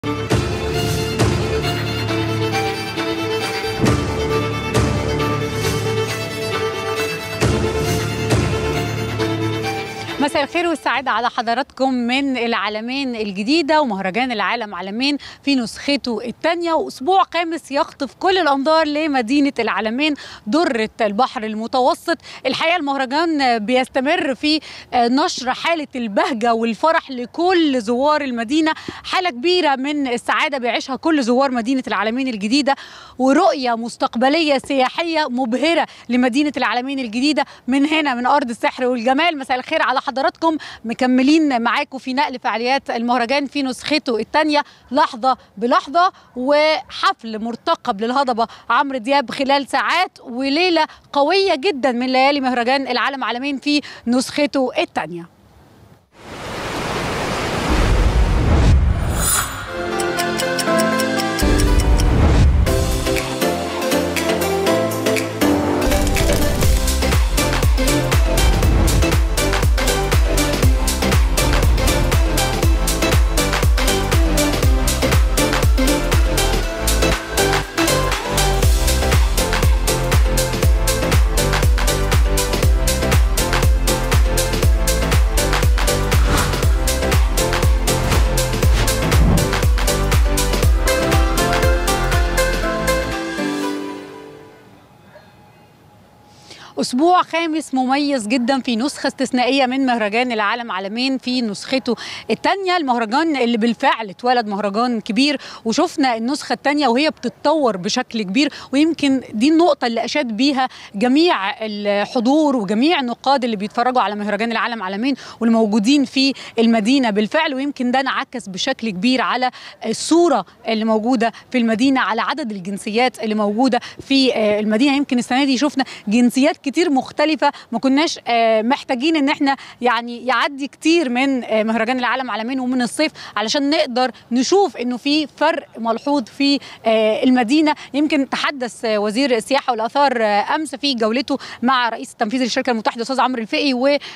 مساء الخير والسعادة على حضراتكم من العالمين الجديدة ومهرجان العالم عالمين في نسخته الثانية وأسبوع خامس يخطف كل الأنظار لمدينة العالمين درة البحر المتوسط الحقيقة المهرجان بيستمر في نشر حالة البهجة والفرح لكل زوار المدينة حالة كبيرة من السعادة بيعيشها كل زوار مدينة العالمين الجديدة ورؤية مستقبلية سياحية مبهرة لمدينة العالمين الجديدة من هنا من أرض السحر والجمال مساء الخير على حضراتكم مكملين معاكم في نقل فعاليات المهرجان في نسخته الثانية لحظة بلحظة وحفل مرتقب للهضبة عمرو دياب خلال ساعات وليلة قوية جدا من ليالي مهرجان العالم عالمين في نسخته الثانية اسبوع خامس مميز جدا في نسخه استثنائيه من مهرجان العالم عالمين في نسخته الثانيه المهرجان اللي بالفعل اتولد مهرجان كبير وشفنا النسخه الثانيه وهي بتتطور بشكل كبير ويمكن دي النقطه اللي اشاد بيها جميع الحضور وجميع النقاد اللي بيتفرجوا على مهرجان العالم عالمين والموجودين في المدينه بالفعل ويمكن ده انعكس بشكل كبير على الصوره اللي موجوده في المدينه على عدد الجنسيات اللي موجوده في المدينه يمكن السنه دي شفنا جنسيات كتير مختلفة ما كناش محتاجين ان احنا يعني يعدي كتير من مهرجان العالم عالمين ومن الصيف علشان نقدر نشوف انه في فرق ملحوظ في المدينة يمكن تحدث وزير السياحة والآثار أمس في جولته مع رئيس التنفيذي للشركة المتحدة أستاذ عمرو الفقي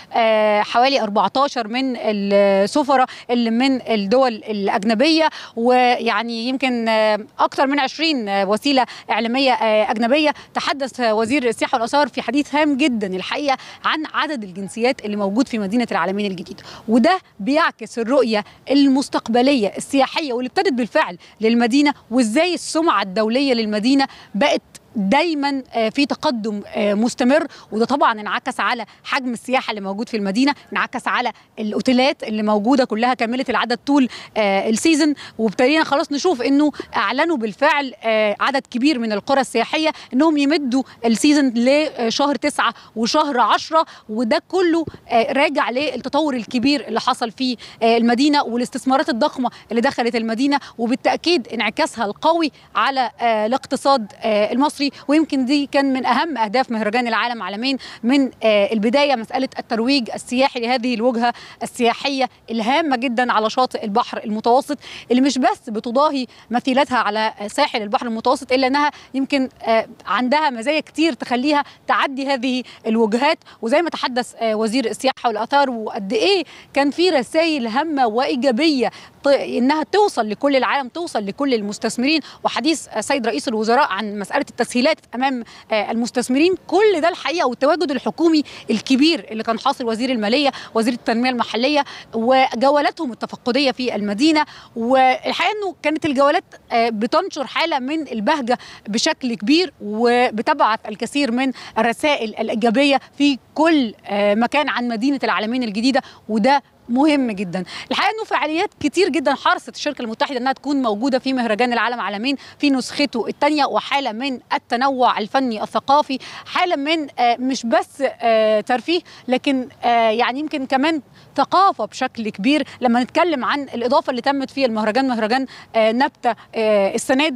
وحوالي 14 من السفراء اللي من الدول الأجنبية ويعني يمكن أكثر من 20 وسيلة إعلامية أجنبية تحدث وزير السياحة والآثار في حديث هام جدا الحقيقه عن عدد الجنسيات اللي موجود في مدينه العالمين الجديده وده بيعكس الرؤيه المستقبليه السياحيه واللي ابتدت بالفعل للمدينه وازاي السمعه الدوليه للمدينه بقت دايما في تقدم مستمر وده طبعا انعكس على حجم السياحه اللي موجود في المدينه انعكس على الاوتيلات اللي موجوده كلها كملت العدد طول السيزون وابتدينا خلاص نشوف انه اعلنوا بالفعل عدد كبير من القرى السياحيه انهم يمدوا السيزون لشهر تسعة وشهر عشرة وده كله راجع للتطور الكبير اللي حصل في المدينه والاستثمارات الضخمه اللي دخلت المدينه وبالتاكيد انعكاسها القوي على الاقتصاد المصري المصري ويمكن دي كان من اهم اهداف مهرجان العالم عالمين من البدايه مساله الترويج السياحي لهذه الوجهه السياحيه الهامه جدا على شاطئ البحر المتوسط اللي مش بس بتضاهي مثيلتها على ساحل البحر المتوسط الا انها يمكن عندها مزايا كتير تخليها تعدي هذه الوجهات وزي ما تحدث وزير السياحه والاثار وقد ايه كان في رسائل هامه وايجابيه انها توصل لكل العالم توصل لكل المستثمرين وحديث السيد رئيس الوزراء عن مساله التسهيلات امام المستثمرين كل ده الحقيقه والتواجد الحكومي الكبير اللي كان حاصل وزير الماليه وزير التنميه المحليه وجولاتهم التفقديه في المدينه والحقيقه انه كانت الجولات بتنشر حاله من البهجه بشكل كبير وبتبعث الكثير من الرسائل الايجابيه في كل مكان عن مدينه العالمين الجديده وده مهم جدا الحقيقه انه فعاليات كتير جدا حرصت الشركه المتحده انها تكون موجوده في مهرجان العالم عالمين في نسخته الثانيه وحاله من التنوع الفني الثقافي حاله من مش بس ترفيه لكن يعني يمكن كمان ثقافه بشكل كبير لما نتكلم عن الاضافه اللي تمت في المهرجان مهرجان نبته السنه دي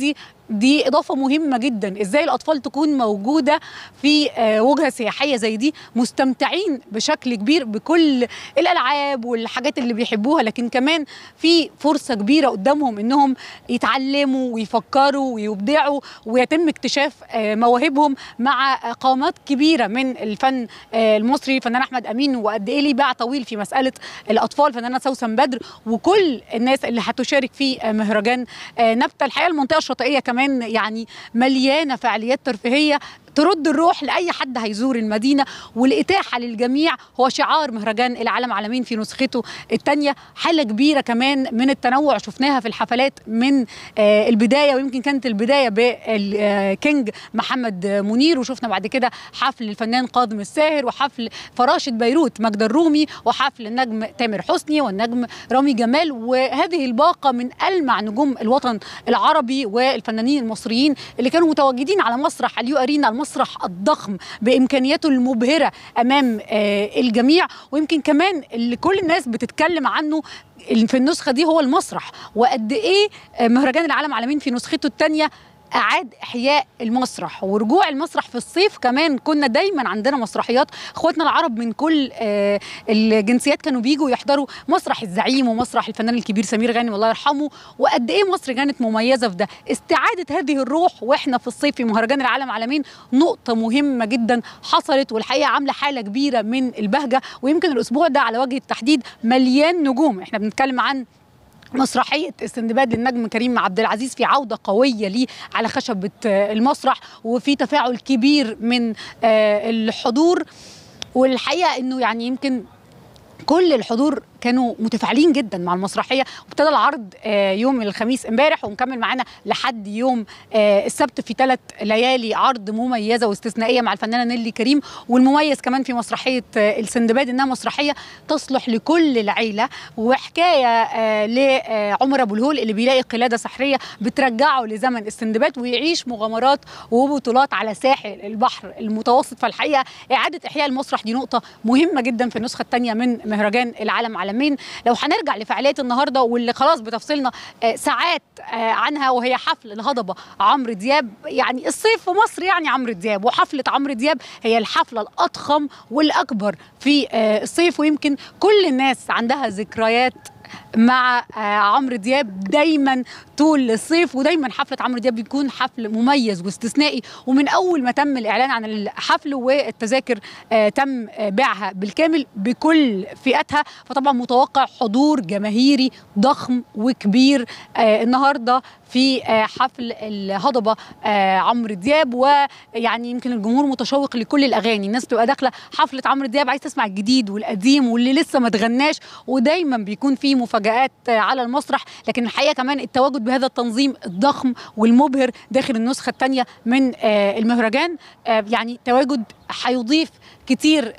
دي اضافه مهمه جدا ازاي الاطفال تكون موجوده في آه، وجهه سياحيه زي دي مستمتعين بشكل كبير بكل الالعاب والحاجات اللي بيحبوها لكن كمان في فرصه كبيره قدامهم انهم يتعلموا ويفكروا ويبدعوا ويتم اكتشاف آه، مواهبهم مع قامات كبيره من الفن آه، المصري الفنان احمد امين وقد ايه ليه باع طويل في مساله الاطفال فنانه سوسن بدر وكل الناس اللي هتشارك في آه، مهرجان آه، نبته الحقيقه المنطقه الشاطئيه كمان يعني مليانه فعاليات ترفيهيه ترد الروح لاي حد هيزور المدينه والاتاحه للجميع هو شعار مهرجان العالم عالمين في نسخته الثانيه حاله كبيره كمان من التنوع شفناها في الحفلات من آه، البدايه ويمكن كانت البدايه بالكينج محمد منير وشفنا بعد كده حفل الفنان قادم الساهر وحفل فراشه بيروت ماجدة الرومي وحفل النجم تامر حسني والنجم رامي جمال وهذه الباقه من المع نجوم الوطن العربي والفنانين المصريين اللي كانوا متواجدين على مسرح اليو ارينا المسرح الضخم بامكانياته المبهره امام آه، الجميع ويمكن كمان اللي كل الناس بتتكلم عنه في النسخه دي هو المسرح وقد ايه آه، مهرجان العالم عالمين في نسخته الثانيه اعاد احياء المسرح ورجوع المسرح في الصيف كمان كنا دايما عندنا مسرحيات اخواتنا العرب من كل آه، الجنسيات كانوا بيجوا يحضروا مسرح الزعيم ومسرح الفنان الكبير سمير غانم الله يرحمه وقد ايه مصر كانت مميزه في ده استعاده هذه الروح واحنا في الصيف في مهرجان العالم عالمين نقطه مهمه جدا حصلت والحقيقه عامله حاله كبيره من البهجه ويمكن الاسبوع ده على وجه التحديد مليان نجوم احنا بنتكلم عن مسرحية السندباد للنجم كريم عبد العزيز في عودة قوية ليه على خشبة آه، المسرح وفي تفاعل كبير من آه، الحضور والحقيقة انه يعني يمكن كل الحضور كانوا متفاعلين جدا مع المسرحيه وابتدى العرض آه، يوم الخميس امبارح ومكمل معانا لحد يوم آه، السبت في ثلاث ليالي عرض مميزه واستثنائيه مع الفنانه نيلي كريم والمميز كمان في مسرحيه آه، السندباد انها مسرحيه تصلح لكل العيله وحكايه آه، لعمر ابو الهول اللي بيلاقي قلاده سحريه بترجعه لزمن السندباد ويعيش مغامرات وبطولات على ساحل البحر المتوسط فالحقيقه اعاده احياء المسرح دي نقطه مهمه جدا في النسخه الثانيه من مهرجان العالم عالمين لو هنرجع لفعاليات النهارده واللي خلاص بتفصلنا آه، ساعات آه، عنها وهي حفل الهضبه عمرو دياب يعني الصيف في مصر يعني عمرو دياب وحفله عمرو دياب هي الحفله الاضخم والاكبر في آه، الصيف ويمكن كل الناس عندها ذكريات مع آه، عمرو دياب دايما طول الصيف ودايما حفله عمرو دياب بيكون حفل مميز واستثنائي ومن اول ما تم الاعلان عن الحفل والتذاكر آه، تم آه، بيعها بالكامل بكل فئاتها فطبعا متوقع حضور جماهيري ضخم وكبير آه، النهارده في آه، حفل الهضبه آه، عمرو دياب ويعني يمكن الجمهور متشوق لكل الاغاني الناس تبقى داخله حفله عمرو دياب عايز تسمع الجديد والقديم واللي لسه ما اتغناش ودايما بيكون في مفاجات آه، على المسرح لكن الحقيقه كمان التواجد بهذا التنظيم الضخم والمبهر داخل النسخه الثانيه من آه، المهرجان آه، يعني تواجد هيضيف كتير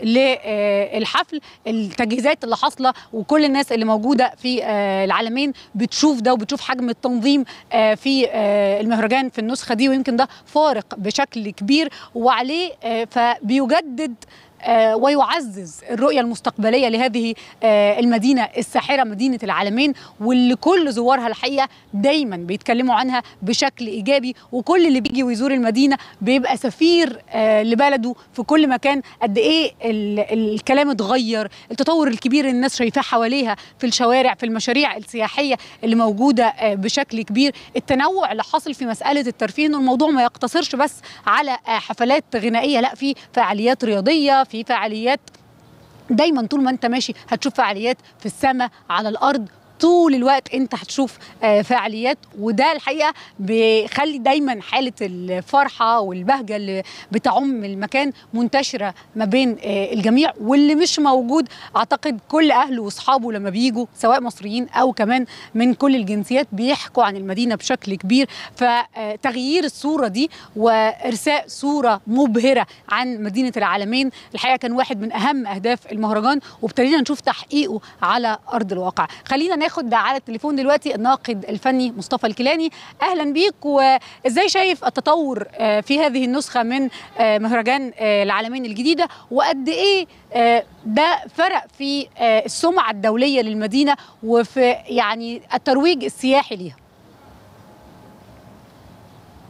للحفل التجهيزات اللي حاصله وكل الناس اللي موجوده في آه، العالمين بتشوف ده وبتشوف حجم التنظيم آه، في آه، المهرجان في النسخه دي ويمكن ده فارق بشكل كبير وعليه آه، فبيجدد آه، ويعزز الرؤية المستقبلية لهذه آه، المدينة الساحرة مدينة العالمين واللي كل زوارها الحقيقة دايما بيتكلموا عنها بشكل إيجابي وكل اللي بيجي ويزور المدينة بيبقى سفير آه، لبلده في كل مكان قد إيه ال- الكلام اتغير التطور الكبير اللي الناس شايفاه حواليها في الشوارع في المشاريع السياحية اللي موجودة آه، بشكل كبير التنوع اللي حاصل في مسألة الترفيه إنه الموضوع ما يقتصرش بس على آه، حفلات غنائية لا في فعاليات رياضية في فعاليات دايما طول ما انت ماشي هتشوف فعاليات في السماء على الارض طول الوقت انت هتشوف آه، فعاليات وده الحقيقه بيخلي دايما حاله الفرحه والبهجه اللي بتعم المكان منتشره ما بين آه، الجميع واللي مش موجود اعتقد كل اهله واصحابه لما بيجوا سواء مصريين او كمان من كل الجنسيات بيحكوا عن المدينه بشكل كبير فتغيير الصوره دي وارساء صوره مبهره عن مدينه العالمين الحقيقه كان واحد من اهم اهداف المهرجان وابتدينا نشوف تحقيقه على ارض الواقع خلينا ناخد على التليفون دلوقتي الناقد الفني مصطفى الكيلاني اهلا بيك وازاي شايف التطور آه، في هذه النسخه من آه، مهرجان آه، العالمين الجديده وقد ايه آه، ده فرق في آه، السمعه الدوليه للمدينه وفي يعني الترويج السياحي ليها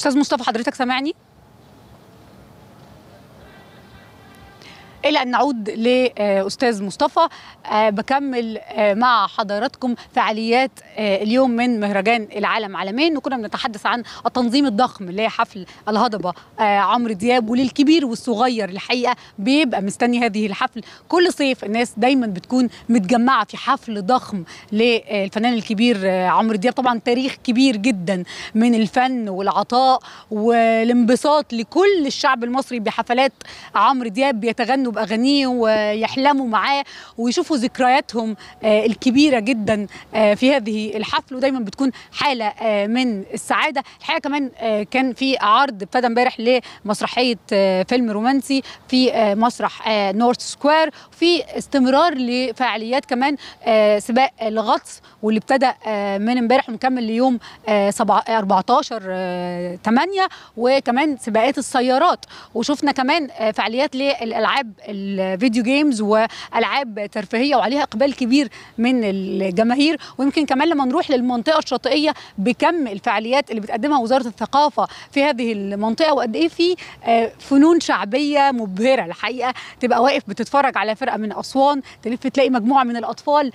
استاذ مصطفى حضرتك سامعني الى ان نعود لاستاذ مصطفى بكمل مع حضراتكم فعاليات اليوم من مهرجان العالم عالمين وكنا بنتحدث عن التنظيم الضخم اللي هي حفل الهضبه عمرو دياب وللكبير والصغير الحقيقه بيبقى مستني هذه الحفل كل صيف الناس دايما بتكون متجمعه في حفل ضخم للفنان الكبير عمرو دياب طبعا تاريخ كبير جدا من الفن والعطاء والانبساط لكل الشعب المصري بحفلات عمرو دياب بيتغنوا باغانيه ويحلموا معاه ويشوفوا ذكرياتهم الكبيره جدا في هذه الحفل ودايما بتكون حاله من السعاده الحقيقه كمان كان في عرض ابتدى امبارح لمسرحيه فيلم رومانسي في مسرح نورث سكوير في استمرار لفعاليات كمان سباق الغطس واللي ابتدى من امبارح ومكمل ليوم 14 8 وكمان سباقات السيارات وشفنا كمان فعاليات للالعاب الفيديو جيمز والعاب ترفيهيه وعليها اقبال كبير من الجماهير ويمكن كمان لما نروح للمنطقه الشاطئيه بكم الفعاليات اللي بتقدمها وزاره الثقافه في هذه المنطقه وقد ايه في فنون شعبيه مبهره الحقيقه تبقى واقف بتتفرج على فرقه من اسوان تلف تلاقي مجموعه من الاطفال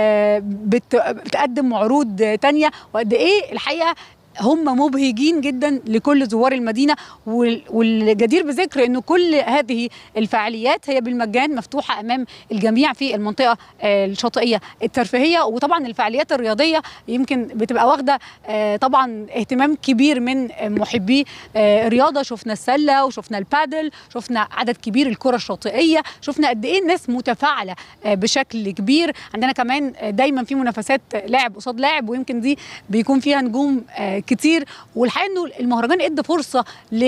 بتقدم عروض تانية وقد ايه الحقيقه هم مبهجين جدا لكل زوار المدينه والجدير بذكر انه كل هذه الفعاليات هي بالمجان مفتوحه امام الجميع في المنطقه الشاطئيه الترفيهيه وطبعا الفعاليات الرياضيه يمكن بتبقى واخده طبعا اهتمام كبير من محبي الرياضه شفنا السله وشفنا البادل شفنا عدد كبير الكره الشاطئيه شفنا قد ايه الناس متفاعله بشكل كبير عندنا كمان دايما في منافسات لاعب قصاد لاعب ويمكن دي بيكون فيها نجوم كتير والحقيقه انه المهرجان ادى فرصه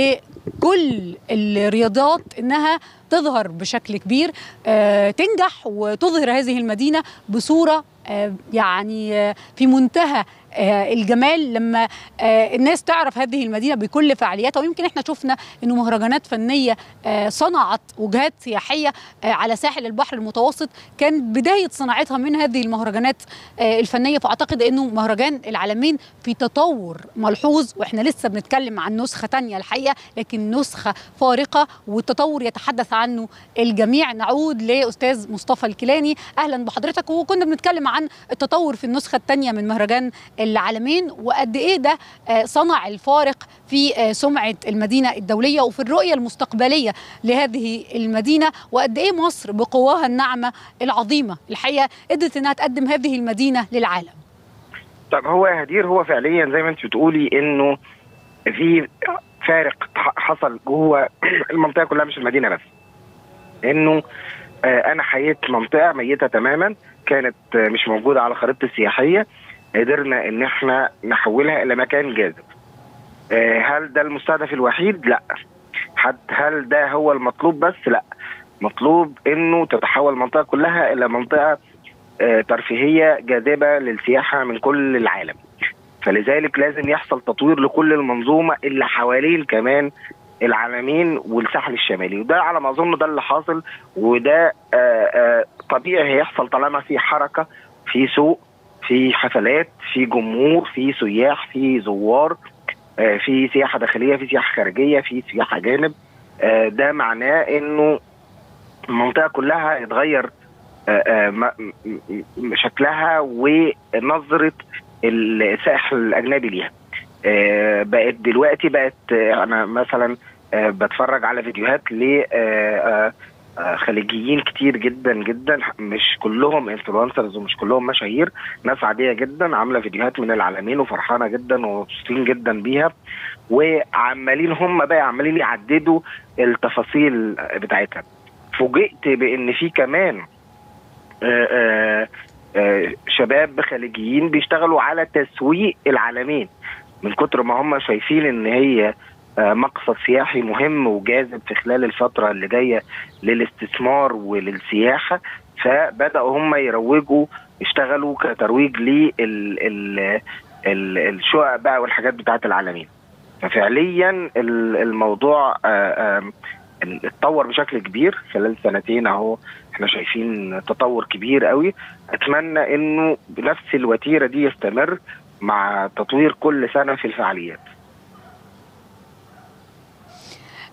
لكل الرياضات انها تظهر بشكل كبير آه تنجح وتظهر هذه المدينه بصوره آه يعني في منتهى آه الجمال لما آه الناس تعرف هذه المدينه بكل فعالياتها ويمكن احنا شفنا انه مهرجانات فنيه آه صنعت وجهات سياحيه آه على ساحل البحر المتوسط كان بدايه صناعتها من هذه المهرجانات آه الفنيه فاعتقد انه مهرجان العالمين في تطور ملحوظ واحنا لسه بنتكلم عن نسخه ثانيه الحقيقه لكن نسخه فارقه والتطور يتحدث عنه الجميع نعود لاستاذ مصطفى الكيلاني اهلا بحضرتك وكنا بنتكلم عن التطور في النسخه الثانيه من مهرجان العالمين وقد ايه ده صنع الفارق في سمعه المدينه الدوليه وفي الرؤيه المستقبليه لهذه المدينه وقد ايه مصر بقواها الناعمه العظيمه الحقيقه قدرت انها تقدم هذه المدينه للعالم. طب هو يا هدير هو فعليا زي ما انت بتقولي انه في فارق حصل جوه المنطقه كلها مش المدينه بس. انه انا حييت منطقه ميته تماما كانت مش موجوده على الخريطه السياحيه قدرنا ان احنا نحولها الى مكان جاذب هل ده المستهدف الوحيد لا هل ده هو المطلوب بس لا مطلوب انه تتحول المنطقه كلها الى منطقه ترفيهيه جاذبه للسياحه من كل العالم فلذلك لازم يحصل تطوير لكل المنظومه اللي حوالين كمان العالمين والساحل الشمالي وده على ما اظن ده اللي حاصل وده طبيعي هيحصل طالما في حركه في سوق في حفلات في جمهور في سياح في زوار في سياحه داخليه في سياحه خارجيه في سياحه جانب ده معناه انه المنطقه كلها يتغير شكلها ونظره السائح الاجنبي ليها بقت دلوقتي بقت انا مثلا بتفرج على فيديوهات ل خليجيين كتير جدا جدا مش كلهم انفلونسرز ومش كلهم مشاهير ناس عاديه جدا عامله فيديوهات من العالمين وفرحانه جدا ومبسوطين جدا بيها وعمالين هم بقى عمالين يعددوا التفاصيل بتاعتها فوجئت بان في كمان آآ آآ شباب خليجيين بيشتغلوا على تسويق العالمين من كتر ما هم شايفين ان هي مقصد سياحي مهم وجاذب في خلال الفترة اللي جاية للاستثمار وللسياحة فبدأوا هم يروجوا يشتغلوا كترويج للشقق بقى والحاجات بتاعت العالمين ففعليا الموضوع اتطور بشكل كبير خلال سنتين اهو احنا شايفين تطور كبير قوي اتمنى انه بنفس الوتيره دي يستمر مع تطوير كل سنه في الفعاليات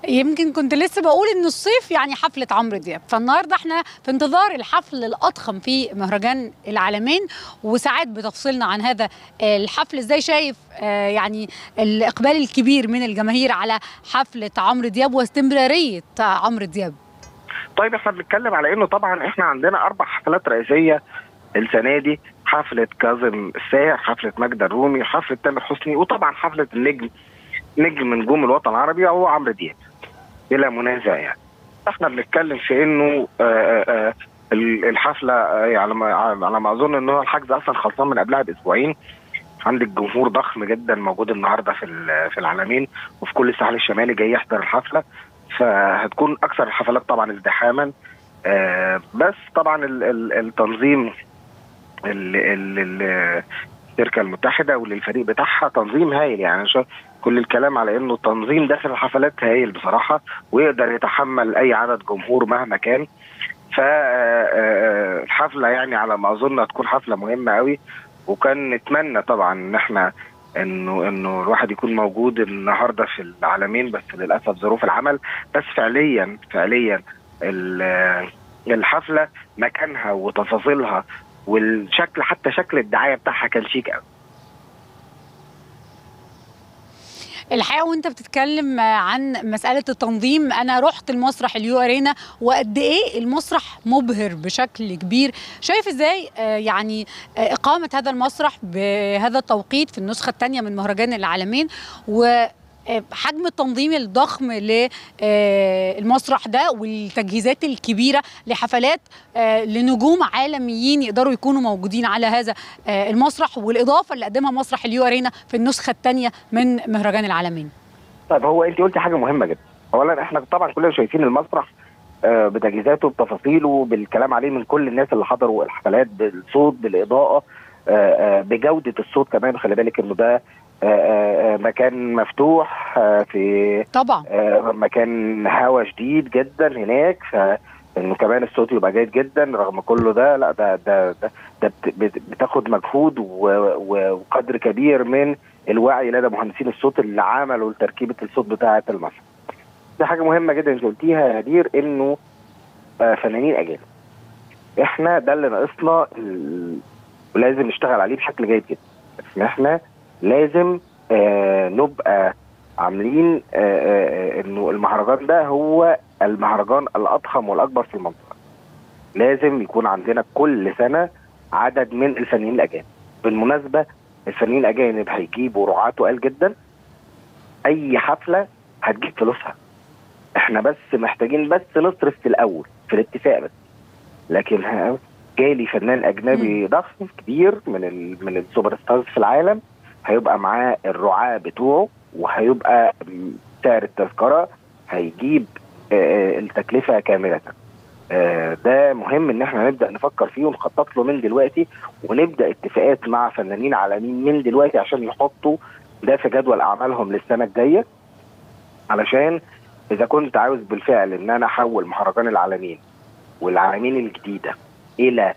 يمكن كنت لسه بقول ان الصيف يعني حفله عمرو دياب فالنهارده احنا في انتظار الحفل الاضخم في مهرجان العالمين وساعات بتفصلنا عن هذا الحفل ازاي شايف آه يعني الاقبال الكبير من الجماهير على حفله عمرو دياب واستمراريه عمرو دياب طيب احنا بنتكلم على انه طبعا احنا عندنا اربع حفلات رئيسيه السنه دي حفله كاظم الساهر حفله ماجدة الرومي حفله تامر حسني وطبعا حفله النجم نجم من نجوم الوطن العربي هو عمرو دياب بلا منازع يعني احنا بنتكلم في انه آآ آآ الحفله على ما على ما اظن ان هو الحجز اصلا خلصان من قبلها باسبوعين عندك جمهور ضخم جدا موجود النهارده في في العالمين وفي كل الساحل الشمالي جاي يحضر الحفله فهتكون اكثر الحفلات طبعا ازدحاما بس طبعا التنظيم الشركه المتحده والفريق بتاعها تنظيم هايل يعني كل الكلام على انه التنظيم داخل الحفلات هايل بصراحه ويقدر يتحمل اي عدد جمهور مهما كان فالحفله يعني على ما اظن هتكون حفله مهمه قوي وكان نتمنى طبعا ان احنا انه انه الواحد يكون موجود النهارده في العالمين بس للاسف ظروف العمل بس فعليا فعليا الحفله مكانها وتفاصيلها والشكل حتى شكل الدعايه بتاعها كان شيك قوي الحقيقه وانت بتتكلم عن مساله التنظيم انا رحت المسرح اليو ارينا وقد ايه المسرح مبهر بشكل كبير شايف ازاي يعني اقامه هذا المسرح بهذا التوقيت في النسخه الثانيه من مهرجان العالمين و حجم التنظيم الضخم للمسرح ده والتجهيزات الكبيره لحفلات لنجوم عالميين يقدروا يكونوا موجودين على هذا المسرح والاضافه اللي قدمها مسرح اليو ارينا في النسخه الثانيه من مهرجان العالمين. طيب هو انت قلتي حاجه مهمه جدا. اولا احنا طبعا كلنا شايفين المسرح بتجهيزاته بتفاصيله بالكلام عليه من كل الناس اللي حضروا الحفلات بالصوت بالاضاءه بجوده الصوت كمان خلي بالك انه ده مكان مفتوح في طبعا مكان هوا شديد جدا هناك فانه كمان الصوت يبقى جيد جدا رغم كله ده لا ده ده ده, ده بتاخد مجهود وقدر كبير من الوعي لدى مهندسين الصوت اللي عملوا تركيبه الصوت بتاعه المسرح. دي حاجه مهمه جدا انت قلتيها يا هدير انه فنانين اجانب. احنا ده اللي ناقصنا ولازم نشتغل عليه بشكل جيد جدا. ان احنا لازم آه نبقى عاملين آه آه انه المهرجان ده هو المهرجان الاضخم والاكبر في المنطقه. لازم يكون عندنا كل سنه عدد من الفنانين الاجانب. بالمناسبه الفنانين الاجانب هيجيبوا رعاة تقال جدا. اي حفله هتجيب فلوسها. احنا بس محتاجين بس نصرف في الاول في الاتفاق بس. لكن جالي فنان اجنبي ضخم كبير من ال من السوبر ستارز في العالم هيبقى معاه الرعاة بتوعه وهيبقى سعر التذكرة هيجيب التكلفة كاملة ده مهم ان احنا نبدا نفكر فيه ونخطط له من دلوقتي ونبدا اتفاقات مع فنانين عالميين من دلوقتي عشان يحطوا ده في جدول اعمالهم للسنه الجايه علشان اذا كنت عاوز بالفعل ان انا احول مهرجان العالمين والعالمين الجديده الى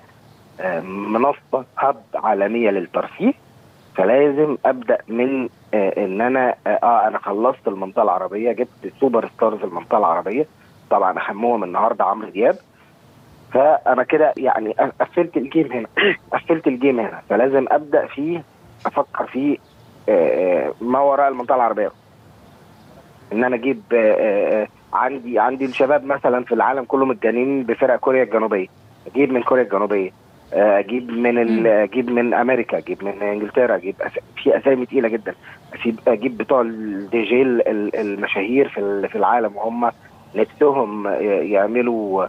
منصه هب عالميه للترفيه فلازم ابدا من آه ان انا اه انا خلصت المنطقه العربيه جبت سوبر ستارز المنطقه العربيه طبعا اهمهم النهارده عمرو دياب فانا كده يعني قفلت الجيم هنا قفلت الجيم هنا فلازم ابدا فيه افكر فيه آه ما وراء المنطقه العربيه ان انا اجيب آه عندي عندي الشباب مثلا في العالم كله متجننين بفرق كوريا الجنوبيه اجيب من كوريا الجنوبيه اجيب من اجيب من امريكا اجيب من انجلترا اجيب في اسامي تقيله جدا اجيب بتوع الدي جي المشاهير في في العالم وهم نفسهم يعملوا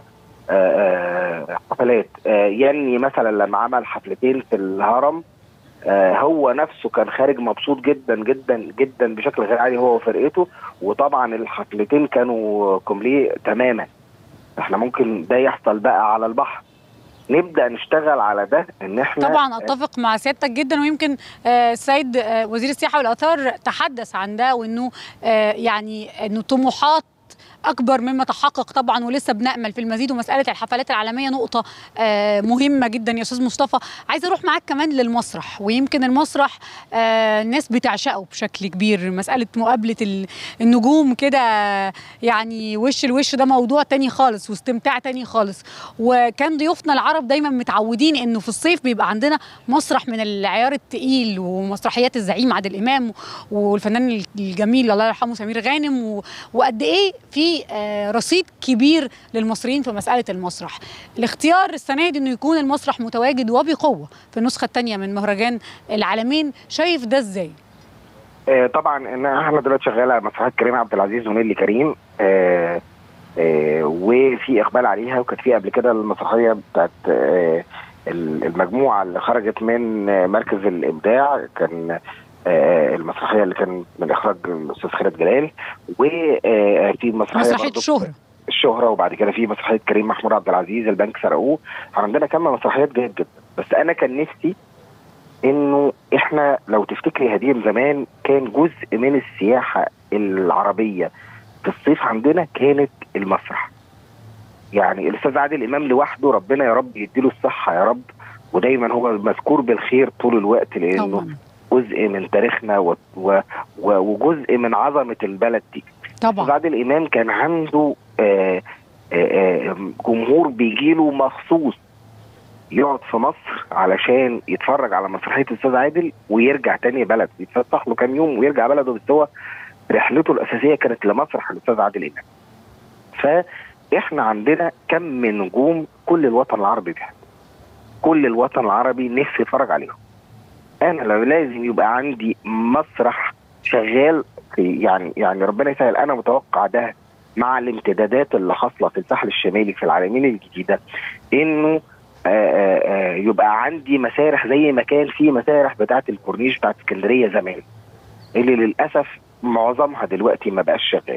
حفلات يني مثلا لما عمل حفلتين في الهرم هو نفسه كان خارج مبسوط جدا جدا جدا بشكل غير عادي هو وفرقته وطبعا الحفلتين كانوا كومليه تماما احنا ممكن ده يحصل بقى على البحر نبدا نشتغل على ده ان احنا طبعا اتفق مع سيادتك جدا ويمكن السيد وزير السياحه والاثار تحدث عن ده وانه يعني انه طموحات اكبر مما تحقق طبعا ولسه بنامل في المزيد ومساله الحفلات العالميه نقطه آه مهمه جدا يا استاذ مصطفى عايزه اروح معاك كمان للمسرح ويمكن المسرح آه الناس بتعشقه بشكل كبير مساله مقابله النجوم كده يعني وش الوش ده موضوع تاني خالص واستمتاع تاني خالص وكان ضيوفنا العرب دايما متعودين انه في الصيف بيبقى عندنا مسرح من العيار التقيل ومسرحيات الزعيم عادل امام والفنان الجميل الله يرحمه سمير غانم و... وقد ايه في آه رصيد كبير للمصريين في مساله المسرح الاختيار السنه دي انه يكون المسرح متواجد وبقوه في النسخه الثانيه من مهرجان العالمين شايف ده ازاي آه طبعا ان احنا دلوقتي شغاله مسرحيات كريم عبد العزيز ونيلي كريم آه آه وفي اقبال عليها وكانت في قبل كده المسرحيه بتاعت آه المجموعه اللي خرجت من مركز الابداع كان آه المسرحيه اللي كان من اخراج الاستاذ خالد جلال وفي مسرحيه مسرحيه الشهره الشهره وبعد كده في مسرحيه كريم محمود عبد العزيز البنك سرقوه عندنا كم مسرحيات جيد جدا بس انا كان نفسي انه احنا لو تفتكري هدير زمان كان جزء من السياحه العربيه في الصيف عندنا كانت المسرح يعني الاستاذ عادل امام لوحده ربنا يا رب يديله الصحه يا رب ودايما هو مذكور بالخير طول الوقت لانه طبعا. جزء من تاريخنا و... و... وجزء من عظمه البلد دي طبعا عادل امام كان عنده آآ آآ جمهور بيجيله مخصوص يقعد في مصر علشان يتفرج على مسرحيه الاستاذ عادل ويرجع تاني بلد يتفسح له كام يوم ويرجع بلده بس هو رحلته الاساسيه كانت لمسرح الاستاذ عادل امام فاحنا عندنا كم من نجوم كل الوطن العربي بيحب كل الوطن العربي نفسي يتفرج عليهم انا لو لازم يبقى عندي مسرح شغال في يعني يعني ربنا يسهل انا متوقع ده مع الامتدادات اللي حاصله في الساحل الشمالي في العالمين الجديده انه آآ آآ يبقى عندي مسارح زي ما كان في مسارح بتاعه الكورنيش بتاعه اسكندريه زمان اللي للاسف معظمها دلوقتي ما بقاش شغال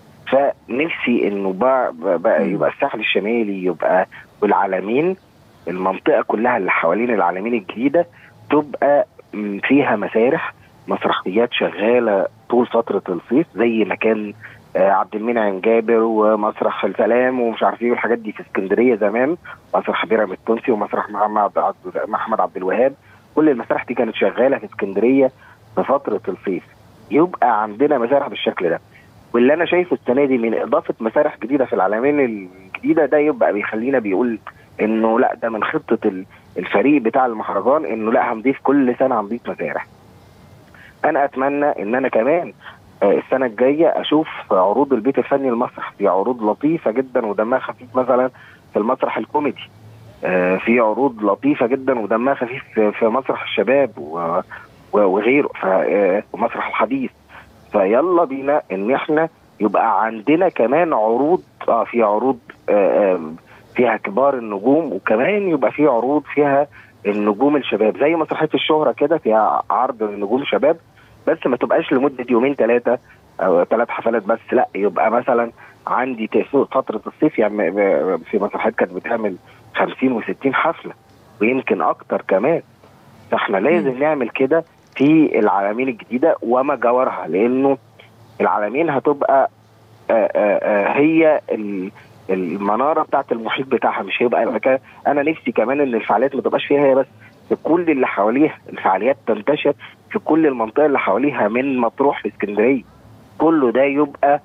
فنفسي انه بقى, بقى يبقى الساحل الشمالي يبقى والعالمين المنطقه كلها اللي حوالين العالمين الجديده تبقى فيها مسارح مسرحيات شغاله طول فتره الصيف زي ما كان عبد المنعم جابر ومسرح السلام ومش عارف ايه والحاجات دي في اسكندريه زمان مسرح بيرام التونسي ومسرح محمد عبد محمد عبد الوهاب كل المسارح دي كانت شغاله في اسكندريه في فتره الصيف يبقى عندنا مسارح بالشكل ده واللي انا شايفه السنه دي من اضافه مسارح جديده في العالمين الجديده ده يبقى بيخلينا بيقول انه لا ده من خطه الفريق بتاع المهرجان انه لا هنضيف كل سنه هنضيف مسارح انا اتمنى ان انا كمان السنه الجايه اشوف عروض البيت الفني المسرح في عروض لطيفه جدا ودمها خفيف مثلا في المسرح الكوميدي في عروض لطيفه جدا ودمها خفيف في مسرح الشباب وغيره ومسرح الحديث فيلا بينا ان احنا يبقى عندنا كمان عروض اه في عروض آه فيها كبار النجوم وكمان يبقى في عروض فيها النجوم الشباب زي مسرحيه الشهره كده فيها عرض نجوم شباب بس ما تبقاش لمده يومين ثلاثه او ثلاث حفلات بس لا يبقى مثلا عندي فتره الصيف يعني في مسرحيات كانت بتعمل 50 و60 حفله ويمكن اكتر كمان فاحنا لازم نعمل كده في العالمين الجديده وما جاورها لانه العالمين هتبقى آآ آآ هي المناره بتاعت المحيط بتاعها مش هيبقى المكان انا نفسي كمان ان الفعاليات ما تبقاش فيها هي بس في كل اللي حواليها الفعاليات تنتشر في كل المنطقه اللي حواليها من مطروح لاسكندريه كله ده يبقى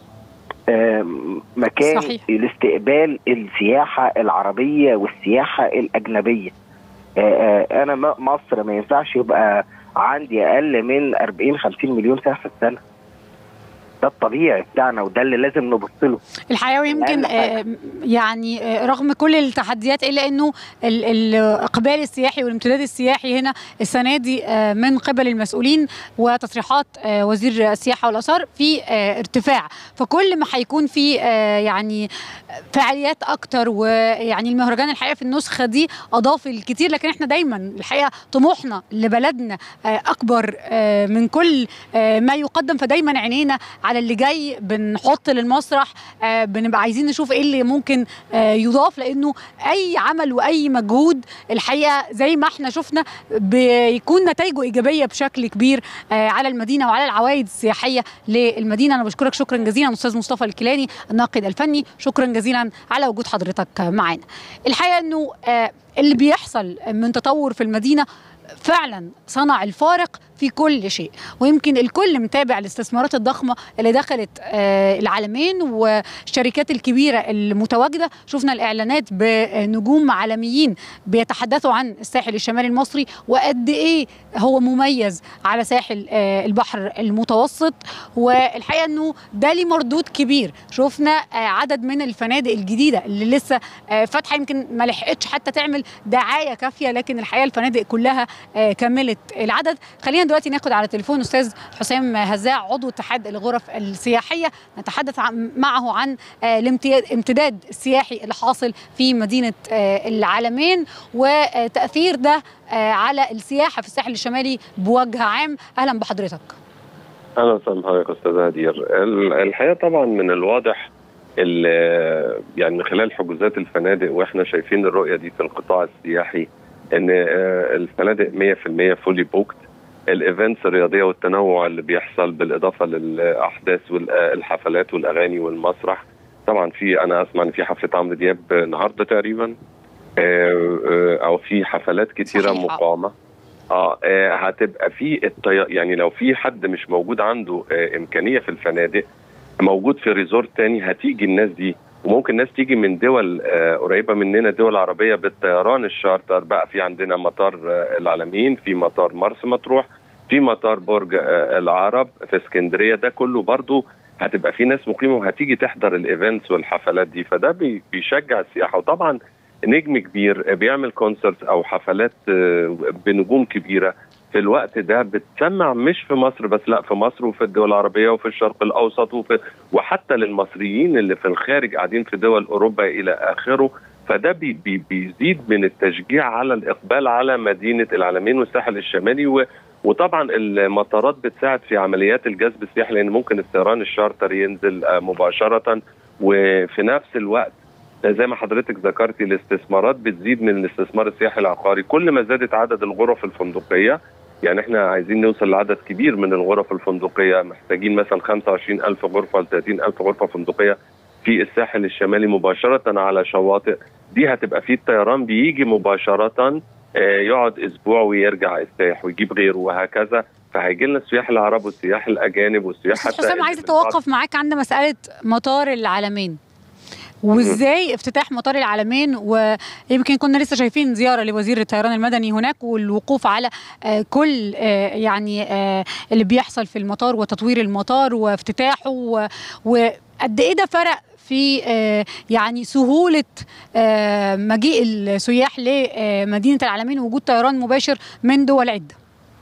مكان صحيح. لاستقبال السياحه العربيه والسياحه الاجنبيه انا مصر ما ينفعش يبقى عندي اقل من 40 50 مليون سائح في السنه ده الطبيعي بتاعنا وده اللي لازم نبص له الحقيقه ويمكن آه يعني آه رغم كل التحديات الا انه الاقبال السياحي والامتداد السياحي هنا السنه دي آه من قبل المسؤولين وتصريحات وزير السياحه والاثار في ارتفاع فكل ما هيكون في يعني فعاليات اكتر ويعني المهرجان الحقيقه في النسخه دي اضاف الكثير لكن احنا دايما الحقيقه طموحنا لبلدنا اكبر من كل ما يقدم فدايما عينينا على اللي جاي بنحط للمسرح آه، بنبقى عايزين نشوف ايه اللي ممكن آه، يضاف لانه اي عمل واي مجهود الحقيقه زي ما احنا شفنا بيكون نتائجه ايجابيه بشكل كبير آه، على المدينه وعلى العوائد السياحيه للمدينه انا بشكرك شكرا جزيلا استاذ مصطفى الكيلاني الناقد الفني شكرا جزيلا على وجود حضرتك معانا الحقيقه انه آه، اللي بيحصل من تطور في المدينه فعلا صنع الفارق في كل شيء ويمكن الكل متابع الاستثمارات الضخمه اللي دخلت آه، العالمين والشركات الكبيره المتواجده شفنا الاعلانات بنجوم عالميين بيتحدثوا عن الساحل الشمالي المصري وقد ايه هو مميز على ساحل آه، البحر المتوسط والحقيقه انه ده ليه مردود كبير شفنا آه، عدد من الفنادق الجديده اللي لسه آه، فاتحه يمكن ما لحقتش حتى تعمل دعايه كافيه لكن الحقيقه الفنادق كلها آه، كملت العدد خلينا دلوقتي ناخد على التليفون استاذ حسام هزاع عضو اتحاد الغرف السياحيه نتحدث عن- معه عن آه، الامتياد- الامتداد السياحي اللي حاصل في مدينه آه، العالمين وتاثير ده آه، على السياحه في الساحل الشمالي بوجه عام اهلا بحضرتك اهلا وسهلا بحضرتك استاذ هدير ال- الحقيقه طبعا من الواضح ال- يعني من خلال حجوزات الفنادق واحنا شايفين الرؤيه دي في القطاع السياحي ان آه، الفنادق 100% فولي بوكت الايفنتس الرياضيه والتنوع اللي بيحصل بالاضافه للاحداث والحفلات والاغاني والمسرح طبعا في انا اسمع ان في حفله عمرو دياب النهارده تقريبا آه، آه، او في حفلات كتيره صحيح. مقامه اه آه، هتبقى في الطي... يعني لو في حد مش موجود عنده آه امكانيه في الفنادق موجود في ريزورت تاني هتيجي الناس دي وممكن ناس تيجي من دول آه قريبه مننا دول عربيه بالطيران الشارتر بقى في عندنا مطار آه العلمين في مطار مرسى مطروح في مطار برج آه العرب في اسكندريه ده كله برضو هتبقى في ناس مقيمه وهتيجي تحضر الايفنتس والحفلات دي فده بي- بيشجع السياحه وطبعا نجم كبير بيعمل كونسرت او حفلات آه، بنجوم كبيره في الوقت ده بتسمع مش في مصر بس لا في مصر وفي الدول العربيه وفي الشرق الاوسط وفي وحتى للمصريين اللي في الخارج قاعدين في دول اوروبا الى اخره فده بي بي بيزيد من التشجيع على الاقبال على مدينه العلمين والساحل الشمالي و وطبعا المطارات بتساعد في عمليات الجذب السياحي لان ممكن الطيران الشارتر ينزل آه، مباشره وفي نفس الوقت زي ما حضرتك ذكرتي الاستثمارات بتزيد من الاستثمار السياحي العقاري كل ما زادت عدد الغرف الفندقيه يعني احنا عايزين نوصل لعدد كبير من الغرف الفندقيه محتاجين مثلا 25 ألف غرفه ل 30 ألف غرفه فندقيه في الساحل الشمالي مباشره على شواطئ دي هتبقى في الطيران بيجي مباشره آه، يقعد اسبوع ويرجع يستريح ويجيب غيره وهكذا فهيجي لنا السياح العرب والسياح الاجانب والسياح استاذ حتى حسام اللي عايزه من بعض- اتوقف معاك عند مساله مطار العالمين وازاي افتتاح مطار العالمين ويمكن كنا لسه شايفين زياره لوزير الطيران المدني هناك والوقوف على آه، كل آه، يعني آه، اللي بيحصل في المطار وتطوير المطار وافتتاحه و- وقد ايه ده فرق في آه، يعني سهوله آه، مجيء السياح لمدينه العالمين ووجود طيران مباشر من دول عده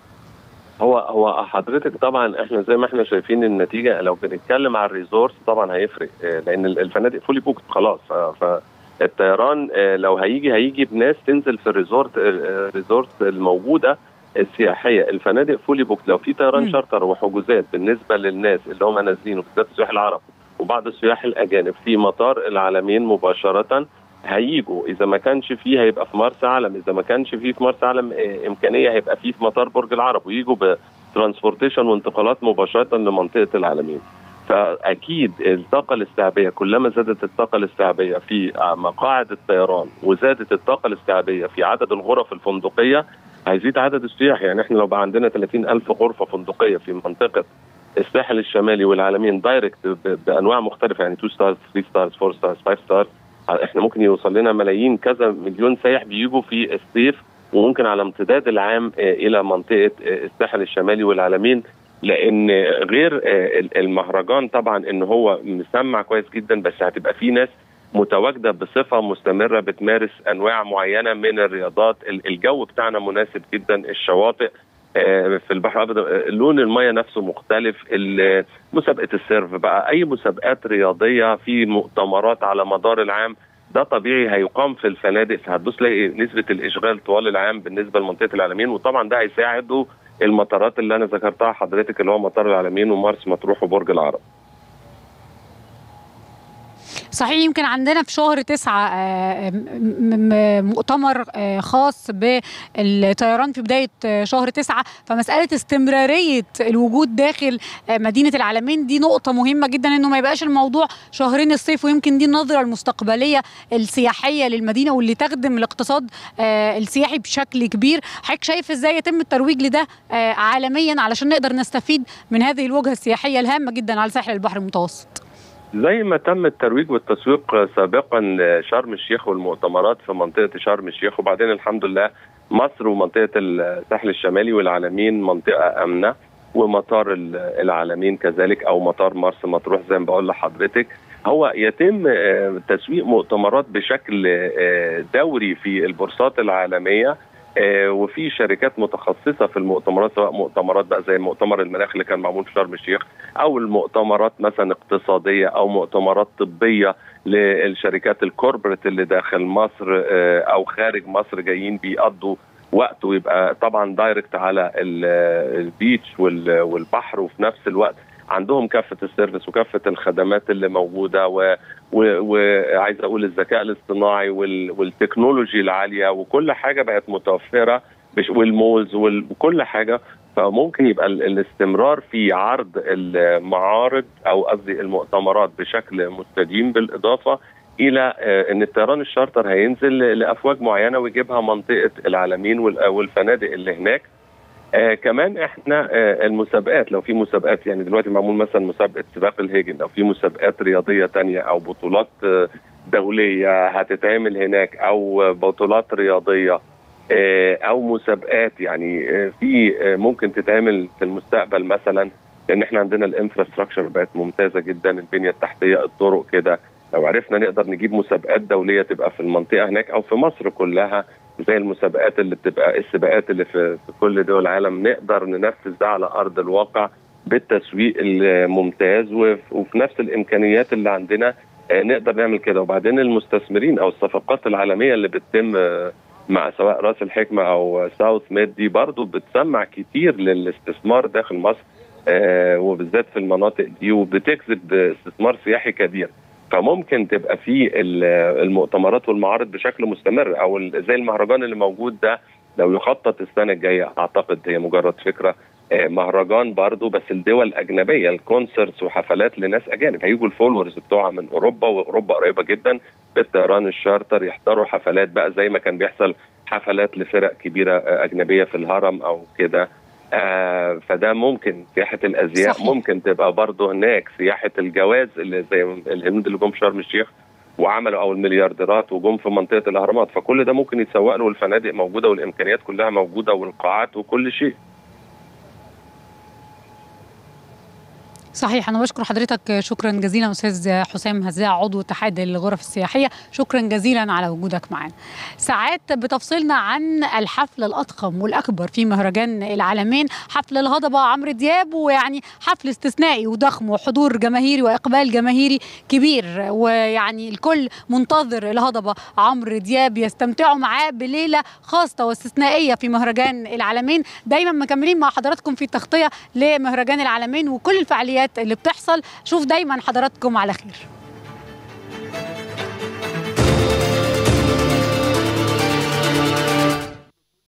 هو هو حضرتك طبعا احنا زي ما احنا شايفين النتيجه لو بنتكلم على الريزورت طبعا هيفرق آه، لان ال- الفنادق فولي بوكت خلاص ف- فالطيران آه، لو هيجي هيجي بناس تنزل في الريزورت آه، الريزورت الموجوده السياحيه الفنادق فولي بوكت لو في مم. طيران شارتر وحجوزات بالنسبه للناس اللي هم نازلين وبالذات السياح العرب وبعض السياح الاجانب في مطار العالمين مباشره هيجوا اذا ما كانش فيه هيبقى في مرسى علم اذا ما كانش فيه في مرسى علم آه، امكانيه هيبقى فيه في مطار برج العرب ويجوا بترانسبورتيشن وانتقالات مباشره لمنطقه العالمين فاكيد الطاقه الاستيعابيه كلما زادت الطاقه الاستيعابيه في آه، مقاعد الطيران وزادت الطاقه الاستيعابيه في عدد الغرف الفندقيه هيزيد عدد السياح يعني احنا لو بقى عندنا 30 ألف غرفة فندقية في منطقة الساحل الشمالي والعالمين دايركت ب- بأنواع مختلفة يعني 2 ستارز 3 ستارز 4 ستارز 5 ستارز احنا ممكن يوصل لنا ملايين كذا مليون سائح بيجوا في الصيف وممكن على امتداد العام آه، الى منطقه آه، الساحل الشمالي والعالمين لان غير آه، المهرجان طبعا ان هو مسمع كويس جدا بس هتبقى في ناس متواجده بصفه مستمره بتمارس انواع معينه من الرياضات ال- الجو بتاعنا مناسب جدا الشواطئ آه، في البحر الابيض آه، لون الميه نفسه مختلف ال- مسابقه السيرف بقى اي مسابقات رياضيه في مؤتمرات على مدار العام ده طبيعي هيقام في الفنادق فهتبص تلاقي نسبه الاشغال طوال العام بالنسبه لمنطقه العالمين وطبعا ده هيساعده المطارات اللي انا ذكرتها حضرتك اللي هو مطار العالمين ومارس مطروح وبرج العرب صحيح يمكن عندنا في شهر تسعة آه، م- م- مؤتمر آه، خاص بالطيران في بداية آه، شهر تسعة فمسألة استمرارية الوجود داخل آه، مدينة العالمين دي نقطة مهمة جدا انه ما يبقاش الموضوع شهرين الصيف ويمكن دي النظرة المستقبلية السياحية للمدينة واللي تخدم الاقتصاد آه، السياحي بشكل كبير حضرتك شايف ازاي يتم الترويج لده آه، عالميا علشان نقدر نستفيد من هذه الوجهة السياحية الهامة جدا على ساحل البحر المتوسط زي ما تم الترويج والتسويق سابقا لشرم الشيخ والمؤتمرات في منطقه شرم الشيخ وبعدين الحمد لله مصر ومنطقه الساحل الشمالي والعالمين منطقه امنه ومطار ال- العالمين كذلك او مطار مرسى مطروح زي ما بقول لحضرتك هو يتم آه، تسويق مؤتمرات بشكل آه، دوري في البورصات العالميه آه، وفي شركات متخصصه في المؤتمرات سواء مؤتمرات بقى زي مؤتمر المناخ اللي كان معمول في شرم الشيخ او المؤتمرات مثلا اقتصاديه او مؤتمرات طبيه للشركات الكوربريت اللي داخل مصر آه، او خارج مصر جايين بيقضوا وقت ويبقى طبعا دايركت على ال- البيتش وال- والبحر وفي نفس الوقت عندهم كافه السيرفيس وكافه الخدمات اللي موجوده و- و- وعايز اقول الذكاء الاصطناعي وال- والتكنولوجي العاليه وكل حاجه بقت متوفره بش- والمولز وال- وكل حاجه فممكن يبقى ال- الاستمرار في عرض المعارض او قصدي المؤتمرات بشكل مستديم بالاضافه الى آه، ان الطيران الشارتر هينزل لافواج معينه ويجيبها منطقه العالمين وال- والفنادق اللي هناك آه كمان احنا آه المسابقات لو في مسابقات يعني دلوقتي معمول مثلا مسابقه سباق الهيجن او في مسابقات رياضيه تانية او بطولات آه دوليه هتتعمل هناك او بطولات رياضيه آه او مسابقات يعني آه في آه ممكن تتعمل في المستقبل مثلا لان احنا عندنا الانفراستراكشر بقت ممتازه جدا البنيه التحتيه الطرق كده لو عرفنا نقدر نجيب مسابقات دوليه تبقى في المنطقه هناك او في مصر كلها زي المسابقات اللي بتبقى السباقات اللي في, في كل دول العالم نقدر ننفذ ده على ارض الواقع بالتسويق الممتاز وف- وفي نفس الامكانيات اللي عندنا آه، نقدر نعمل كده وبعدين المستثمرين او الصفقات العالميه اللي بتتم آه، مع سواء راس الحكمه او ساوث ميد دي برضو بتسمع كتير للاستثمار داخل مصر آه، وبالذات في المناطق دي وبتجذب استثمار سياحي كبير فممكن تبقى في ال- المؤتمرات والمعارض بشكل مستمر او ال- زي المهرجان اللي موجود ده لو يخطط السنه الجايه اعتقد هي مجرد فكره آه، مهرجان برضو بس الدول الاجنبيه الكونسرتس وحفلات لناس اجانب هيجوا الفولورز بتوعها من اوروبا واوروبا قريبه جدا بالطيران الشارتر يحضروا حفلات بقى زي ما كان بيحصل حفلات لفرق كبيره آه، اجنبيه في الهرم او كده آه فده ممكن سياحه الازياء صحيح. ممكن تبقى برضه هناك سياحه الجواز اللي زي الهند اللي جم شرم الشيخ وعملوا او المليارديرات وجم في منطقه الاهرامات فكل ده ممكن يتسوق له والفنادق موجوده والامكانيات كلها موجوده والقاعات وكل شيء صحيح انا بشكر حضرتك شكرا جزيلا استاذ حسام هزاع عضو اتحاد الغرف السياحيه شكرا جزيلا على وجودك معنا ساعات بتفصلنا عن الحفل الاضخم والاكبر في مهرجان العالمين حفل الهضبه عمرو دياب ويعني حفل استثنائي وضخم وحضور جماهيري واقبال جماهيري كبير ويعني الكل منتظر الهضبه عمرو دياب يستمتعوا معاه بليله خاصه واستثنائيه في مهرجان العالمين دايما مكملين مع حضراتكم في التغطيه لمهرجان العالمين وكل الفعاليات اللي بتحصل شوف دايما حضراتكم على خير